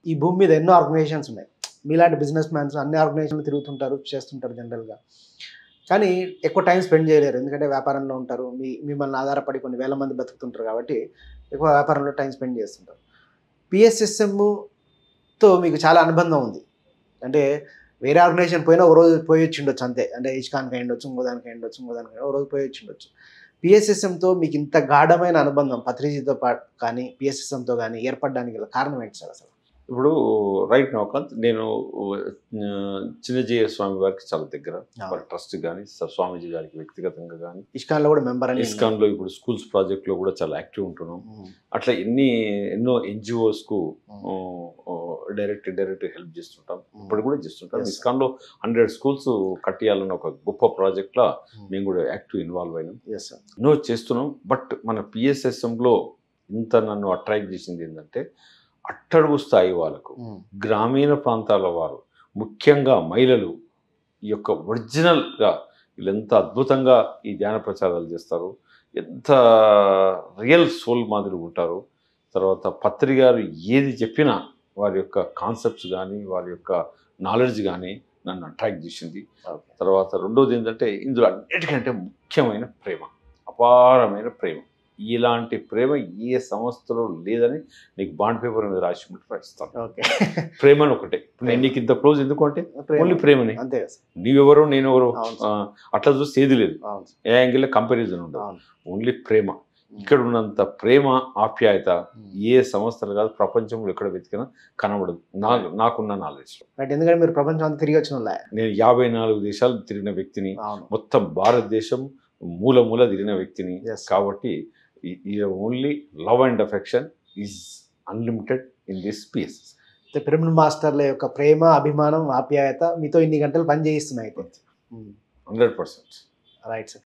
ఈ భూమి మీద ఎన్నో ఆర్గనైజేషన్స్ ఉన్నాయి మీలాంటి బిజినెస్ మ్యాన్స్ అన్ని ఆర్గనైజేషన్లు తిరుగుతుంటారు చేస్తుంటారు జనరల్గా కానీ ఎక్కువ టైం స్పెండ్ చేయలేరు ఎందుకంటే వ్యాపారంలో ఉంటారు మీ మిమ్మల్ని ఆధారపడి కొన్ని వేల మంది బతుకుతుంటారు కాబట్టి ఎక్కువ వ్యాపారంలో టైం స్పెండ్ చేస్తుంటారు పిఎస్ఎస్ఎంతో మీకు చాలా అనుబంధం ఉంది అంటే వేరే ఆర్గనైజేషన్ పోయినా ఒక రోజు పోయి వచ్చి ఉండొచ్చు అంతే అంటే ఇష్కాన్కి అయ్యిండొచ్చు ఇంకోదానికి అయ్యిండొచ్చు ఇంకోదానికి ఒక రోజు పోయి వచ్చి ఉండొచ్చు పిఎస్ఎస్ఎంతో మీకు ఇంత గాఢమైన అనుబంధం పత్రిజీతో పాటు కానీ పిఎస్ఎస్ఎంతో కానీ ఏర్పడడానికి గల కారణం ఏంటి సార్ అసలు ఇప్పుడు రైట్ నౌకాంత్ నేను ఆ, చిన్నజీయ స్వామి వారికి చాలా దగ్గర వారి ట్రస్ట్ కానీ స్వామీజీ గారికి వ్యక్తిగతంగా కానీ ఇష్కాన్లో కూడా మెంబర్ అని ఇస్కాన్లో ఇప్పుడు స్కూల్స్ ప్రాజెక్ట్లో కూడా చాలా యాక్టివ్ ఉంటున్నాం అట్లా ఎన్ని ఎన్నో ఎన్జిఓస్కు డైరెక్ట్ డైరెక్ట్ హెల్ప్ చేస్తుంటాం ఇప్పుడు కూడా చేస్తుంటాం Yes. ఇస్కాన్లో హండ్రెడ్ స్కూల్స్ కట్టియాలన్న ఒక గొప్ప ప్రాజెక్ట్లో మేము కూడా యాక్టివ్ ఇన్వాల్వ్ అయినాం ఎస్ సార్ ఎన్నో చేస్తున్నాం బట్ మన పిఎస్ఎస్ఎంలో ఇంత నన్ను అట్రాక్ట్ చేసింది ఏంటంటే అట్టడుగు స్థాయి వాళ్ళకు గ్రామీణ ప్రాంతాల వారు ముఖ్యంగా మహిళలు ఈ యొక్క ఒరిజినల్గా వీళ్ళు ఎంత అద్భుతంగా ఈ ధ్యాన ప్రచారాలు చేస్తారు ఎంత రియల్ సోల్ మాదిరి ఉంటారు తర్వాత పత్రి గారు ఏది చెప్పినా వారి యొక్క కాన్సెప్ట్స్ కానీ వారి యొక్క నాలెడ్జ్ కానీ నన్ను అట్రాక్ట్ చేసింది ఓకే తర్వాత రెండోది ఏంటంటే ఇందులో అన్నిటికంటే ముఖ్యమైన ప్రేమ అపారమైన ప్రేమ ఇలాంటి ప్రేమ ఏ సంస్థలో లేదని నీకు బాండ్ పేపర్ మీద రాసి ఉంటే రాస్తాను ఓకే ప్రేమని ఒకటే ఇప్పుడు నేను నీకు ఇంత క్లోజ్ ఎందుకు అంటే ఓన్లీ ప్రేమని అంతే కదా సార్ నీవెవరో నేనెవరో అవును ఆ, అట్లా చూస్తే ఏది లేదు అవును సార్. ఏ యాంగిల్ కంపారిజన్ ఉండదు అవును ఓన్లీ ప్రేమ ఇక్కడ ఉన్నంత ప్రేమ ఆప్యాయత ఉమ్. ఏ సంస్థలు కాదు ప్రపంచంలో ఎక్కడ వెతికినా కనబడదు నా నాకున్న నాలెడ్జ్ రైట్ ఎందుకంటే మీరు ప్రపంచం అంతా తిరిగి వచ్చిన వాళ్ళే. నేను యాభై నాలుగు దేశాలు తిరిగిన వ్యక్తిని అవును మొత్తం భారతదేశం మూల మూల తిరిగిన వ్యక్తిని Yes. కాబట్టి ఈ only love and affection is unlimited in this peace అయితే పిరమిడ్ మాస్టర్ల యొక్క ప్రేమ అభిమానం ఆప్యాయత మీతో ఇన్ని గంటలు పని చేయిస్తున్నాయి అయితే హండ్రెడ్ పర్సెంట్ రైట్ సార్